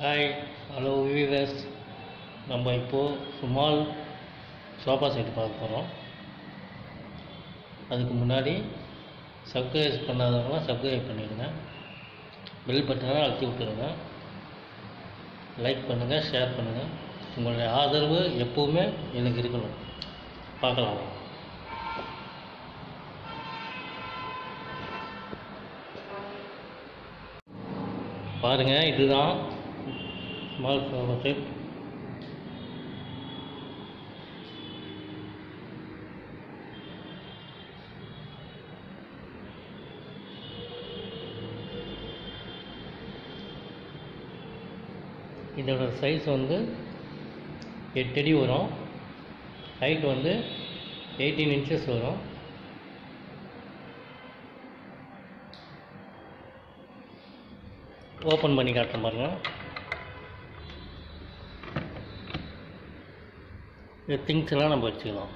hi hello விவிவர்ஸ் நம்ம இப்போது small sofa set பார்க்க போகிறோம் அதுக்கு முன்னாடி சப்ஸ்கிரைப் பண்ணாதவங்களாம் சப்ஸ்கிரைப் பண்ணிடுங்க பெல் பட்டனை அழுத்தி விட்டுருங்க லைக் பண்ணுங்கள் ஷேர் பண்ணுங்கள் உங்களுடைய ஆதரவு எப்போவுமே எனக்கு இருக்கணும் பார்க்கலாம் பாருங்கள் இதுதான் ஸ்மால் சோஃபா செட் இதோட சைஸ் வந்து எட்டு அடி வரும் ஹைட் வந்து எயிட்டீன் இன்ச்சஸ் வரும் ஓப்பன் பண்ணி காட்டுறேன் பாருங்க இந்த திங்ஸ் எல்லாம் நம்ம வச்சுக்கலாம்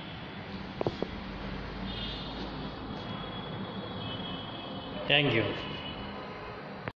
தேங்க்யூ